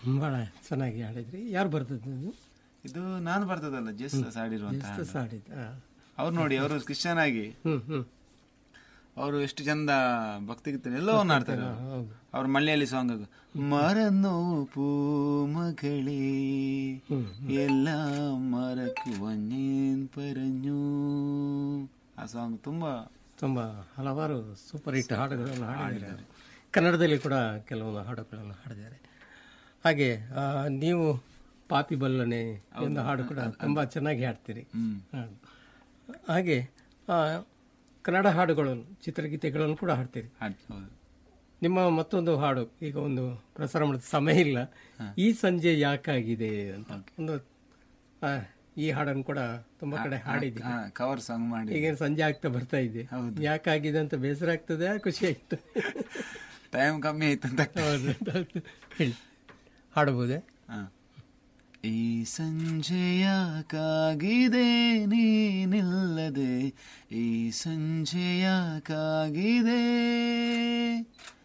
ಭಾಳ ಚೆನ್ನಾಗಿ ಹಾಡಿದ್ರಿ ಯಾರು ಬರ್ತದ್ದು ಇದು ಇದು ನಾನು ಬರ್ತದಲ್ಲ ಜಸ್ ಹಾಡಿರುವಂತಹ ಎಷ್ಟು ಹಾಡಿದ್ದು ಹಾಂ ಅವ್ರು ನೋಡಿ ಅವರು ಕ್ರಿಶ್ಚಿಯನ್ ಆಗಿ ಹ್ಞೂ ಹ್ಞೂ ಅವರು ಎಷ್ಟು ಚಂದ ಭಕ್ತಿಗೀತೆ ಎಲ್ಲವನ್ನ ಆಡ್ತಾರೆ ಅವ್ರು. ಹೌದು ಅವ್ರ ಮಲಯಾಳಿ ಸಾಂಗ್ മറന്നോ പൂമകളെ എല്ലാം മറക്കുവഞ്ഞേൻ പറഞ്ഞു ಆ ಸಾಂಗ್ ತುಂಬಾ ತುಂಬ ಹಲವಾರು ಸೂಪರ್ ಹಿಟ್ ಹಾಡುಗಳನ್ನು ಹಾಡಿದ್ದಾರೆ ಕನ್ನಡದಲ್ಲಿ ಕೂಡ ಕೆಲವೊಂದು ಹಾಡುಗಳನ್ನು ಹಾಡಿದ್ದಾರೆ ಹಾಗೆ ಆ, ನೀವು ಪಾಪಿ ಬಲ್ಲನೆ ಎಂದು ಹಾಡು ಕೂಡ ತುಂಬ ಚೆನ್ನಾಗಿ ಹಾಡ್ತೀರಿ ಹ್ಮ್ ಹಾಡು. ಹಾಗೆ ಆ, ಕನ್ನಡ ಹಾಡುಗಳನ್ನು ಚಿತ್ರಗೀತೆಗಳನ್ನು ಕೂಡ ಹಾಡ್ತೀರಿ ಹಾಡ್- ಹೌದು ನಿಮ್ಮ ಮತ್ತೊಂದು ಹಾಡು ಈಗ ಒಂದು ಪ್ರಸಾರ ಮಾಡಿದ ಸಮಯ ಇಲ್ಲ ಈ ಸಂಜೆ ಯಾಕಾಗಿದೆ ಅಂತ ಒಂದು ಆ, ಈ ಹಾಡನ್ನು ಕೂಡ ತುಂಬಾ ಕಡೆ ಹಾಡಿದ್ದೀವಿ ಕವರ್ ಸಾಂಗ್ ಮಾಡಿ ಈಗ ಸಂಜೆ ಆಗ್ತಾ ಬರ್ತಾ ಇದೆ ಯಾಕಾಗಿದೆ ಅಂತ ಬೇಸರ ಆಗ್ತದೆ ಖುಷಿ ಆಗ್ತದೆ ಟೈಮ್ ಕಮ್ಮಿ ಆಯ್ತು ಅಂತ ಹೌದು ಹೌದು. ಹೇಳಿ ಹಾಡಬಹುದೇ ಹ. ಈ ಸಂಜೆಯಾಕಾಗಿದೆ ನೀನಿಲ್ಲದೆ ಈ ಸಂಜೆಯಾಕಾಗಿದೆ